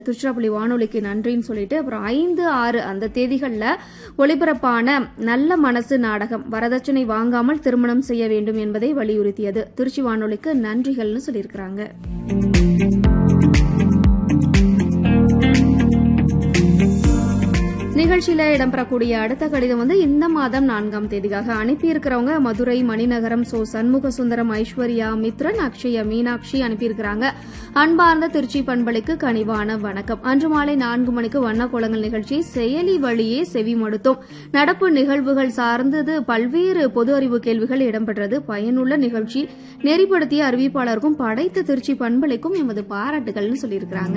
திருச்சிராப்பள்ளி வானொலிக்கு நன்றின்னு சொல்லிட்டு அப்புறம் ஐந்து ஆறு அந்த தேதிகளில் ஒளிபரப்பான நல்ல மனசு நாடகம் வரதட்சணை வாங்காமல் திருமணம் செய்ய வேண்டும் என்பதை வலியுறுத்தியது திருச்சி வானொலிக்கு நன்றிகள்னு சொல்லியிருக்கிறாங்க நிகழ்ச்சியில இடம்பெறக்கூடிய அடுத்த கடிதம் வந்து இந்த மாதம் நான்காம் தேதிக்காக அனுப்பியிருக்கிறவங்க மதுரை மணிநகரம் சோ சண்முக சுந்தரம் ஐஸ்வர்யா மித்ரன் அக்ஷயா மீனாட்சி அனுப்பியிருக்கிறாங்க அன்பார்ந்த திருச்சி பண்பலைக்கு கனிவான வணக்கம் அன்று மாலை நான்கு மணிக்கு வண்ண கோலங்கள் நிகழ்ச்சி செயலி வழியே செவி மடுத்தோம் நடப்பு நிகழ்வுகள் சார்ந்தது பல்வேறு பொது அறிவு கேள்விகள் இடம்பெற்றது பயனுள்ள நிகழ்ச்சி நெறிப்படுத்திய அறிவிப்பாளருக்கும் படைத்த திருச்சி பண்பலைக்கும் எமது பாராட்டுகள்னு சொல்லியிருக்கிறாங்க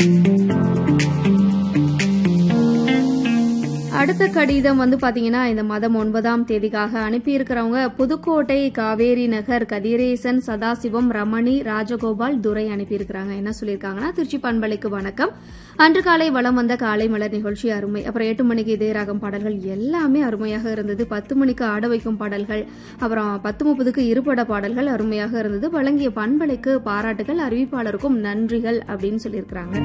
அடுத்த கடிதம் வந்து பாத்தீங்கன்னா இந்த மாதம் ஒன்பதாம் தேதிக்காக அனுப்பியிருக்கிறவங்க புதுக்கோட்டை காவேரி நகர் கதிரேசன் சதாசிவம் ரமணி ராஜகோபால் துரை அனுப்பியிருக்கிறாங்க என்ன சொல்லியிருக்காங்கன்னா திருச்சி பண்பலைக்கு வணக்கம் அன்று காலை வளம் வந்த காலை மலர் நிகழ்ச்சி அருமை அப்புறம் எட்டு மணிக்கு இதே ராகம் பாடல்கள் எல்லாமே அருமையாக இருந்தது பத்து மணிக்கு ஆட வைக்கும் பாடல்கள் அப்புறம் பத்து முப்பதுக்கு இருபட பாடல்கள் அருமையாக இருந்தது வழங்கிய பண்பலைக்கு பாராட்டுகள் அறிவிப்பாளருக்கும் நன்றிகள் அப்படின்னு சொல்லியிருக்கிறாங்க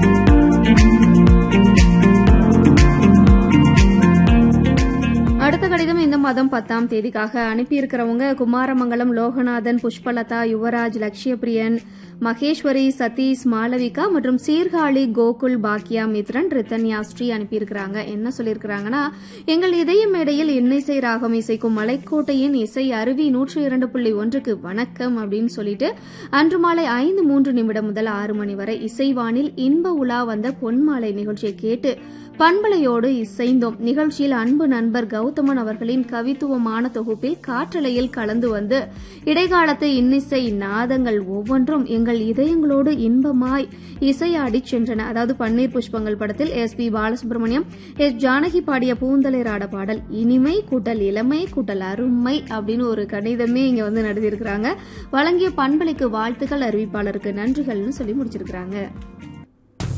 அடுத்த கடிதம் இந்த மாதம் பத்தாம் தேதிக்காக அனுப்பியிருக்கிறவங்க குமாரமங்கலம் லோகநாதன் புஷ்பலதா யுவராஜ் லட்சியபிரியன் மகேஸ்வரி சதீஷ் மாளவிகா மற்றும் சீர்காழி கோகுல் பாக்கியா மித்ரன் ரித்தன்யா ஸ்ரீ அனுப்பியிருக்கிறாங்க என்ன சொல்லியிருக்கிறாங்கன்னா எங்கள் இதய மேடையில் இன்னிசை ராகம் இசைக்கும் மலைக்கோட்டையின் இசை அருவி நூற்றி இரண்டு புள்ளி ஒன்றுக்கு வணக்கம் அப்படின்னு சொல்லிட்டு அன்று மாலை ஐந்து மூன்று நிமிடம் முதல் ஆறு மணி வரை இசைவானில் இன்ப உலா வந்த பொன்மாலை நிகழ்ச்சியை கேட்டு பண்பலையோடு இசைந்தோம் நிகழ்ச்சியில் அன்பு நண்பர் கௌதமன் அவர்களின் கவித்துவமான தொகுப்பில் காற்றலையில் கலந்து வந்து இடைக்காலத்து இன்னிசை நாதங்கள் ஒவ்வொன்றும் எங்கள் இதயங்களோடு இன்பமாய் இசையாடிச் சென்றன அதாவது பன்னீர் புஷ்பங்கள் படத்தில் S P Balasubramaniam S Janaki பாடிய பூந்தளிராட பாடல் இனிமை கூட்டல் இளமை கூட்டல் அருமை அப்படின்னு ஒரு கடிதமே இங்க வந்து நடத்தியிருக்கிறாங்க வழங்கிய பண்பலைக்கு வாழ்த்துக்கள் அறிவிப்பாளருக்கு நன்றிகள்னு சொல்லி முடிச்சிருக்கிறாங்க